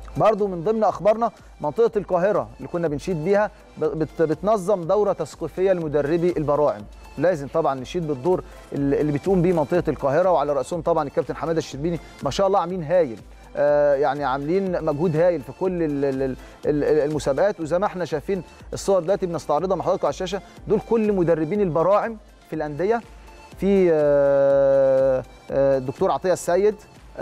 برضو من ضمن اخبارنا منطقه القاهره اللي كنا بنشيد بيها بت بتنظم دوره تثقيفيه لمدربي البراعم لازم طبعا نشيد بالدور اللي بتقوم بيه منطقه القاهره وعلى راسهم طبعا الكابتن حماده الشربيني ما شاء الله عاملين هايل آه يعني عاملين مجهود هايل في كل ال ال ال المسابقات وزي ما احنا شايفين الصور دلوقتي بنستعرضها مع حضراتكم على الشاشه دول كل مدربين البراعم في الانديه في آه آه الدكتور عطيه السيد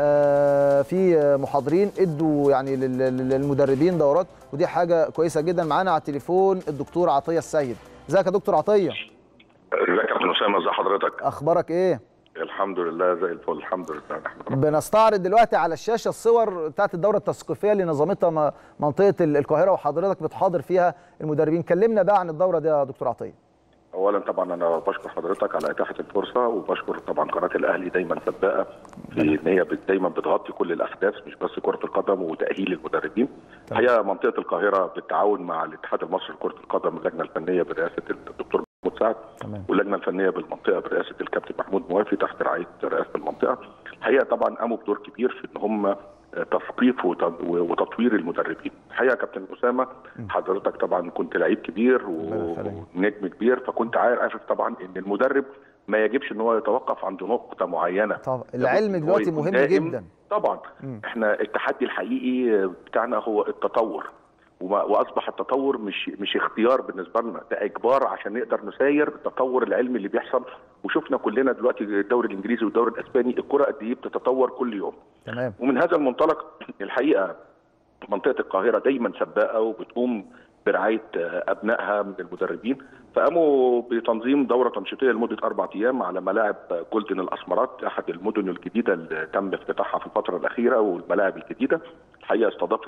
في محاضرين ادوا يعني للمدربين دورات ودي حاجه كويسه جدا معانا على التليفون الدكتور عطيه السيد ازيك يا دكتور عطيه ازيك يا كابتن اسامه ازي حضرتك اخبارك ايه الحمد لله زي الفل الحمد لله نحمد بنستعرض دلوقتي على الشاشه الصور بتاعت الدوره التثقيفيه اللي نظمتها منطقه القاهره وحضرتك بتحاضر فيها المدربين كلمنا بقى عن الدوره دي يا دكتور عطيه اولا طبعا انا بشكر حضرتك على اتاحه الفرصه وبشكر طبعا قناه الاهلي دايما سباقه في ان هي دايما بتغطي كل الاحداث مش بس كره القدم وتاهيل المدربين هي منطقه القاهره بالتعاون مع الاتحاد المصري لكره القدم اللجنه الفنيه برئاسه الدكتور محمود سعد واللجنه الفنيه بالمنطقه برئاسه الكابتن محمود موافي تحت رعايه رئاسه المنطقه الحقيقه طبعا قاموا بدور كبير في ان هم تثقيف وتطوير المدربين الحقيقه يا كابتن اسامه حضرتك طبعا كنت لعيب كبير ونجم كبير فكنت عارف طبعا ان المدرب ما يجبش ان هو يتوقف عند نقطه معينه طبعا العلم دلوقتي مهم جدا طبعا م. احنا التحدي الحقيقي بتاعنا هو التطور واصبح التطور مش مش اختيار بالنسبه لنا ده اجبار عشان نقدر نساير التطور العلمي اللي بيحصل وشفنا كلنا دلوقتي الدوري الانجليزي والدوري الاسباني الكره قد ايه بتتطور كل يوم تمام ومن هذا المنطلق الحقيقه منطقه القاهره دايما سباقه وبتقوم برعايه ابنائها من المدربين فقاموا بتنظيم دوره تنشيطيه لمده اربع ايام على ملاعب جولدن الاسمرات احد المدن الجديده اللي تم افتتاحها في الفتره الاخيره والملاعب الجديده الحقيقه استضاف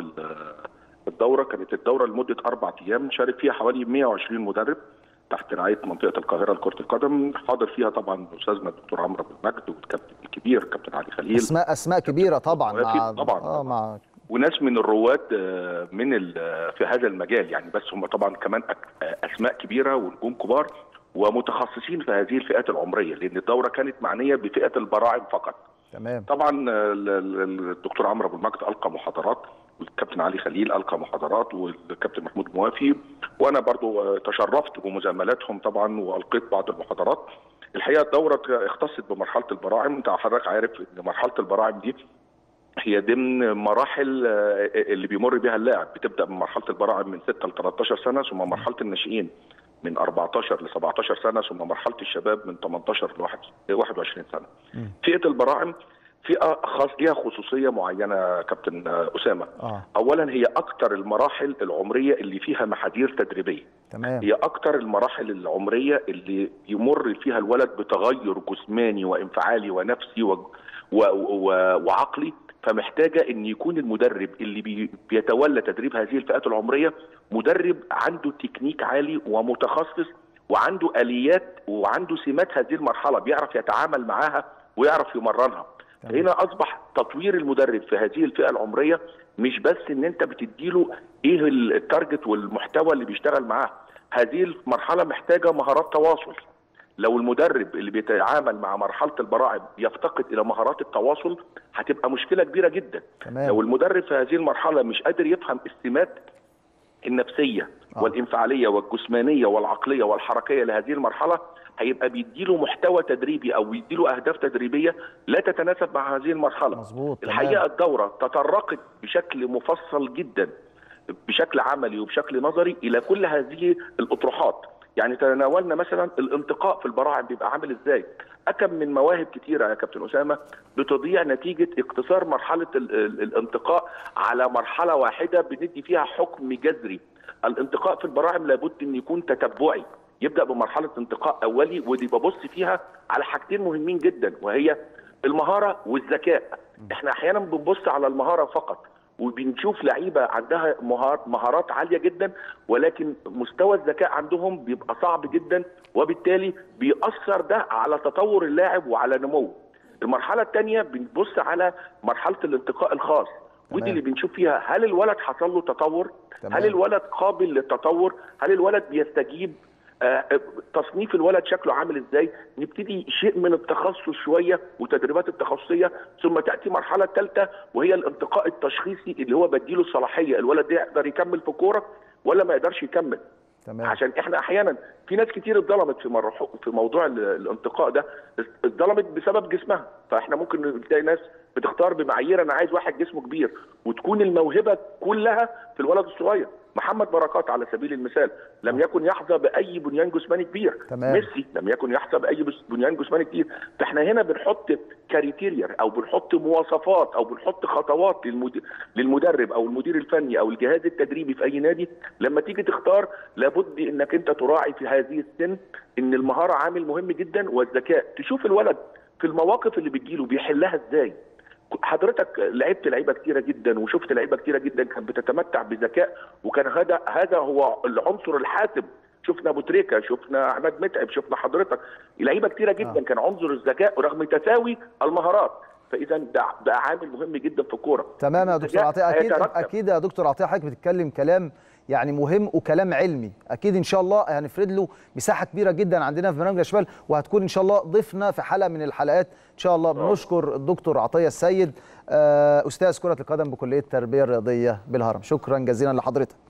الدوره كانت الدوره لمده اربع ايام شارك فيها حوالي 120 مدرب تحت رعايه منطقه القاهره لكره القدم حاضر فيها طبعا استاذنا الدكتور عمرو بن مجد والكابتن الكبير كابتن علي خليل اسماء اسماء كبيره طبعا مع طبعا اه مع وناس من الرواد من في هذا المجال يعني بس هم طبعا كمان اسماء كبيره ونجوم كبار ومتخصصين في هذه الفئات العمريه لان الدوره كانت معنيه بفئه البراعم فقط تمام طبعا الدكتور عمرو بن مجد القى محاضرات والكابتن علي خليل القى محاضرات والكابتن محمود موافي وانا برضو تشرفت بمزاملاتهم طبعا والقيت بعض المحاضرات الحقيقه الدوره اختصت بمرحله البراعم انت حضرتك عارف ان مرحله البراعم دي هي ضمن مراحل اللي بيمر بها اللاعب بتبدا من مرحله البراعم من 6 ل 13 سنه ثم مرحله الناشئين من 14 ل 17 سنه ثم مرحله الشباب من 18 ل 21 سنه. فئه البراعم فئه خاص ليها خصوصيه معينه كابتن اسامه. آه. اولا هي اكثر المراحل العمريه اللي فيها محاذير تدريبيه. تمام. هي اكثر المراحل العمريه اللي يمر فيها الولد بتغير جسماني وانفعالي ونفسي و... و... و... وعقلي فمحتاجه ان يكون المدرب اللي بي بيتولى تدريب هذه الفئات العمريه مدرب عنده تكنيك عالي ومتخصص وعنده اليات وعنده سمات هذه المرحله بيعرف يتعامل معاها ويعرف يمرنها هنا اصبح تطوير المدرب في هذه الفئه العمريه مش بس ان انت بتديله ايه التارجت والمحتوى اللي بيشتغل معاه هذه المرحله محتاجه مهارات تواصل لو المدرب اللي بيتعامل مع مرحله البراعم يفتقد الى مهارات التواصل هتبقى مشكله كبيره جدا تمام. لو المدرب في هذه المرحله مش قادر يفهم السمات النفسيه آه. والانفعاليه والجسمانيه والعقليه والحركيه لهذه المرحله هيبقى بيديله محتوى تدريبي او بيديله اهداف تدريبيه لا تتناسب مع هذه المرحله مظبوط الحقيقه الدوره تطرقت بشكل مفصل جدا بشكل عملي وبشكل نظري الى كل هذه الاطروحات يعني تناولنا مثلا الانتقاء في البراعم بيبقى عامل ازاي اكم من مواهب كتيره يا كابتن اسامه بتضيع نتيجه اقتصار مرحله ال ال الانتقاء على مرحله واحده بندي فيها حكم جذري الانتقاء في البراعم لابد ان يكون تتبعي يبدا بمرحله انتقاء اولي ودي ببص فيها على حاجتين مهمين جدا وهي المهاره والذكاء احنا احيانا بنبص على المهاره فقط وبنشوف لعيبه عندها مهارات عاليه جدا ولكن مستوى الذكاء عندهم بيبقى صعب جدا وبالتالي بيأثر ده على تطور اللاعب وعلى نموه. المرحله الثانيه بنبص على مرحله الانتقاء الخاص ودي اللي بنشوف فيها هل الولد حصل له تطور؟ تمام. هل الولد قابل للتطور؟ هل الولد بيستجيب آه، تصنيف الولد شكله عامل ازاي نبتدي شيء من التخصص شويه وتدريبات التخصصيه ثم تاتي مرحله ثالثه وهي الانتقاء التشخيصي اللي هو بديله الصلاحيه الولد ده يقدر يكمل في كوره ولا ما يقدرش يكمل تمام عشان احنا احيانا في ناس كتير اتظلمت في مرحو في موضوع ال- الانتقاء ده اتظلمت بسبب جسمها فاحنا ممكن تلاقي ناس بتختار بمعايير انا عايز واحد جسمه كبير وتكون الموهبه كلها في الولد الصغير محمد بركات على سبيل المثال لم يكن يحظى باي بنيان جسماني كبير تمام. ميسي لم يكن يحظى باي بس- بنيان جسماني كبير فاحنا هنا بنحط كاريتيريا او بنحط مواصفات او بنحط خطوات للمد... للمدرب او المدير الفني او الجهاز التدريبي في اي نادي لما تيجي تختار لابد انك انت تراعي في هذه السن ان المهاره عامل مهم جدا والذكاء تشوف الولد في المواقف اللي بتجيله بيحلها ازاي حضرتك لعبت لعيبه كتيره جدا وشفت لعيبه كتيره جدا كانت بتتمتع بذكاء وكان هذا هذا هو العنصر الحاسم شفنا ابو تريكه شفنا عماد متعب شفنا حضرتك لعيبه كتيره جدا آه. كان عنصر الذكاء رغم تساوي المهارات فاذا ده ده عامل مهم جدا في الكوره تمام يا دكتور الذكاء عطيه اكيد هيترتب. اكيد يا دكتور عطيه حضرتك بتتكلم كلام يعني مهم وكلام علمي اكيد ان شاء الله هنفرد له مساحه كبيره جدا عندنا في برنامج الاشبال وهتكون ان شاء الله ضيفنا في حلقه من الحلقات ان شاء الله بنشكر الدكتور عطيه السيد آه، استاذ كره القدم بكليه التربيه الرياضيه بالهرم شكرا جزيلا لحضرتك